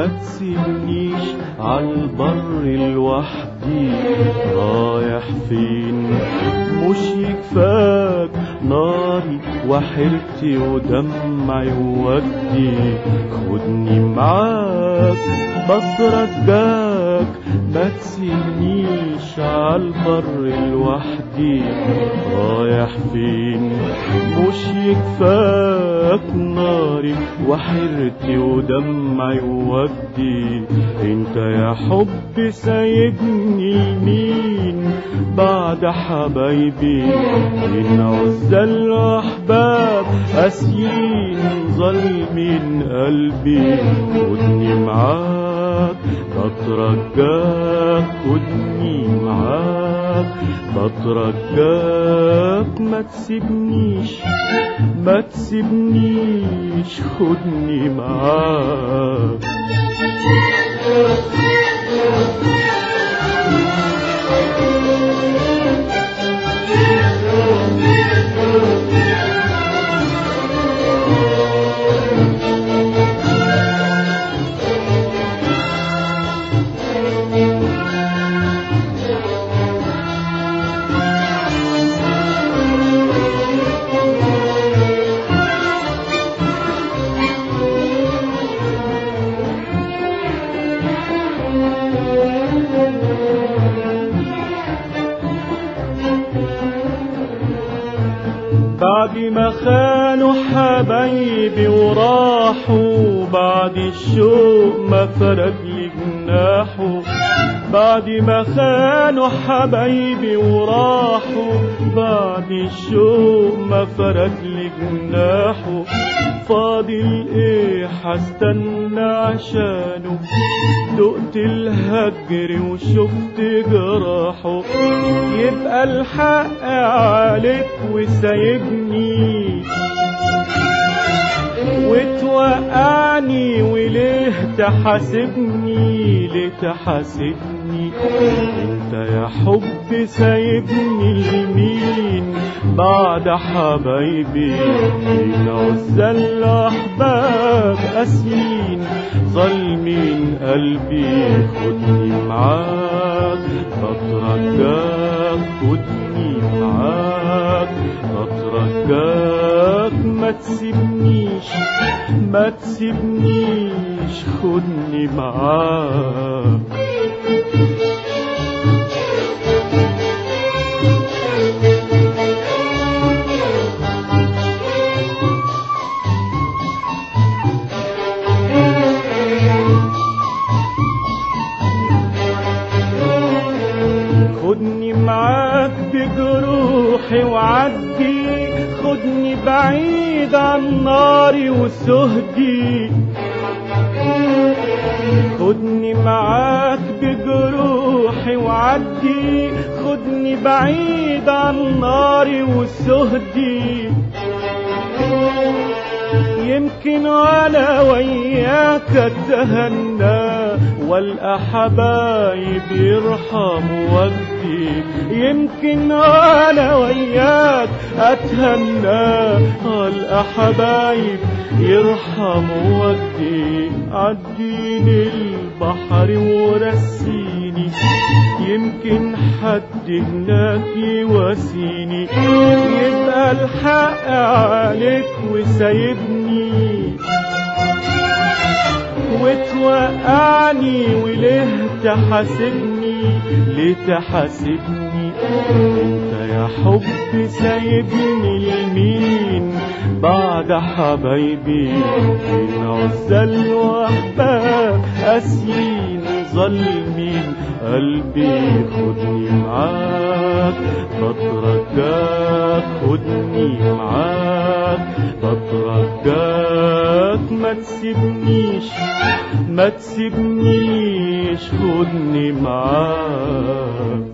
ما تسيبنيش عالبر لوحدي رايح فين مش يكفاك ناري وحيرتي ودمعي وودي خدني معاك بترجاك ما تسيبنيش عالبر لوحدي رايح فين مش يكفاك ناري وحيرتي ودمعي وودي انت يا حب سايبني لمين بعد حبايبي من عزال واحباب قاسيين ظالمين قلبي خدني معاك بترجاك خدني معاك بترجاك ما تسيبنيش ما تسيبنيش خدني معاك بعد ما خانوا حبايبي وراحوا بعد الشوق ما فرق لي جناحه بعد ما خانوا حبايبي وراحوا بعد الشوق ما فرق لي جناحه فاضل ايه هستنى عشانه دقت الهجر وشفت جراحه يبقى الحق عليك وسايبني وتوقعني وليه تحاسبني ليه تحاسبني انت يا حب سايبني لمين بعد حبايبي من عزال احباب قاسيين ظالمين قلبي خدني معاك بترجاك خدني معاك بترجاك ما تسيبنيش ما تسيبنيش خدني معاك خدني معاك بجروحي وعدي خدني بعيد عن ناري وسهدي خدني معاك بجروحي وعدي خدني بعيد عن ناري وسهدي يمكن ولا وياك اتهنى والقى حبايب يرحموا ودي يمكن ولا وياك اتهنى والقى حبايب يرحموا ودي عديني البحر ورسيني يمكن حد هناك يواسيني يبقى الحق عليك وسايبني وتوقعني وليه تحاسبني ليه تحاسبني انت يا حب سايبني لمين بعد حبايبي من عزال واحباب قاسيين ظالمين قلبي خدني معاك بترجاك خدني معاك بترجاك ما تسيبنيش ما تسيبنيش خدني معاك